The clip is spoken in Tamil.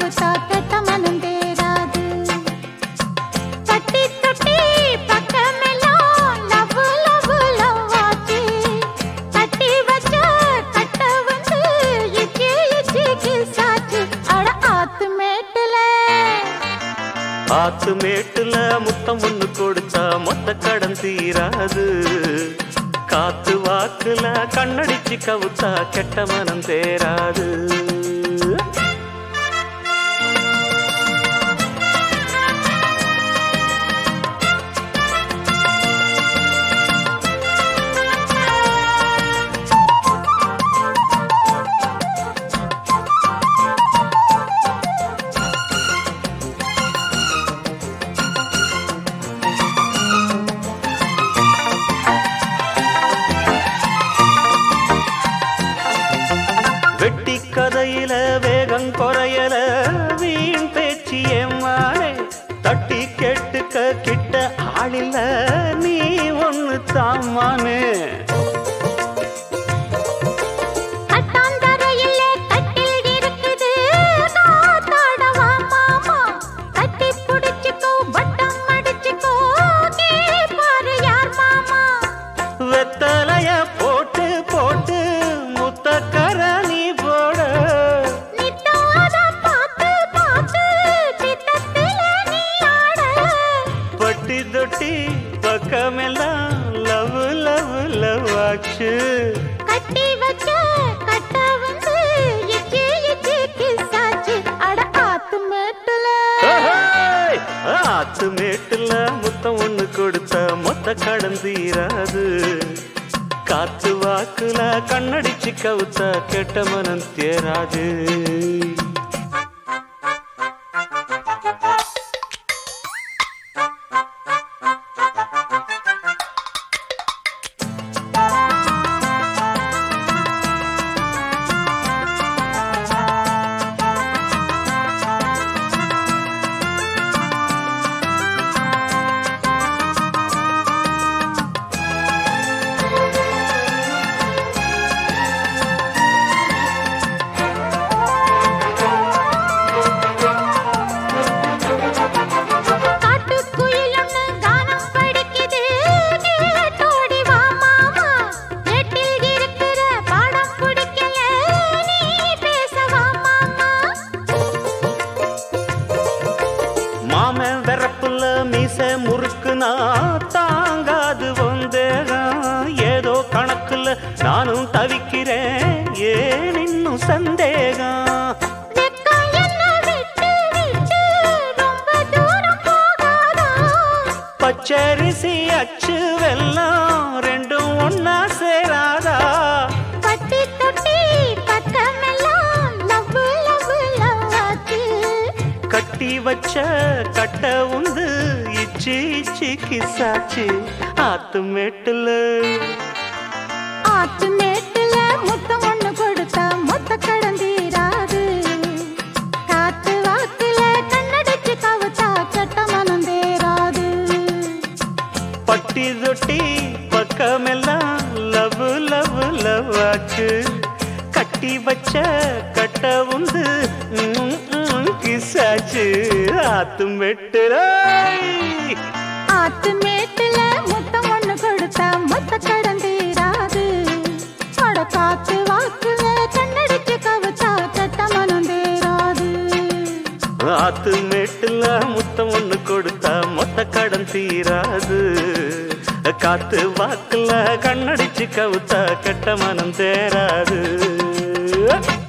கவுத்தா கெட்ட மனம் தேராது தட்டி தொட்டி பக்கமெல்லாம் லவ் லவ் லவ் ஆச்சு தட்டி வச்ச கட்ட வந்து இச்சி இச்சி கிசாச்சு அட ஆத்து மேட்டுல ஆத்து மேட்டுல முத்தம் ஒண்ணு கொடுத்தா மொத்த கடன் தீராது காத்து வாக்குல கண்ணடிச்சு கவுத்தா கெட்ட மனம் தேராது வெட்டி கதையில வேகம் குறையல வீண் பேச்சு ஏமானே தட்டி கேட்டுக்க கிட்ட ஆளில்ல நீ ஒண்ணு தாமானே கட்டாந்தரையிலே கட்டில் இருக்குது காத்தாடவா மாமா கட்டி புடிச்சுக்கோ வட்டம் அடிச்சுக்கோ பாரு யார் மாமா வெத்தலைய போட்டு போட்டு முத்தக்கர நீ போட நித்தாத பார்த்து பார்த்து சித்தத்தில நீ ஆட பட்டி தொட்டி பக்கமெல்லாம் லவ் லவ் லவ் ஆச்சு கட்டி வச்ச கட்ட வந்து இச்சி இச்சி கிசாச்சு அட ஆத்து மேட்டுல ஏய்! ஆத்து மேட்டுல முத்தம் ஒண்ணு கொடுத்த மொத்த கடன் தீராது காத்து வாக்குல கண்ணடிச்சு கவுத்த கெட்ட மனம் தேராது காட்டுக்குயில் ஒண்ணு கானம் படிக்குது கேட்டோடி வா மாமா எட்டில் இருக்கிற பாடம் பிடிக்கல நீ பேசவா மாமா மாமன் வெறப்புல மீச முறுக்குனா தாங்காது வந்தேகம் ஏதோ கணக்குல நானும் தவிக்கிறேன் ஏன் இன்னும் சந்தேகம் வெக்கம் என்ன விட்டு விட்டு ரொம்ப தூரம் போகாதா பச்சரிசி அச்சு வெல்லம் ரெண்டும் ஒன்னா சேராதா பட்டி தொட்டி பக்கமெல்லாம் லவ் லவ் லவ் ஆச்சு கட்டி வச்ச கட்ட உந்து இச்சி இச்சி கிசாச்சு ஆத்து மேட்டுல ஆத்து மேட்டுல முத்தம் ஒண்ணு கொடுத்தா மொத்த கடந்தீராது காத்து வாக்குல கண்ணடிச்சு கவுத்தா கெட்ட மனம் தேராது பட்டி தொட்டி பக்கமெல்லாம் லவ் லவ் லவ் ஆச்சு கட்டி வச்ச கட்ட உந்து ம், ம், கிசாச்சு ஆத்து மேட்டுல ஆத்து மேட்டுல முத்தம் ஒண்ணு கொடுத்தா மொத்த கடந்தீராது அட காத்து வாக்குல கண்ணடிச்சு கவுத்தா கெட்ட மனம் தேராது ஆத்து மேட்டுல முத்தம் ஒண்ணு கொடுத்தா மொத்த கடன் தீராது காத்து வாக்குல கண்ணடிச்சு கவுத்தா கெட்ட மனம் தேராது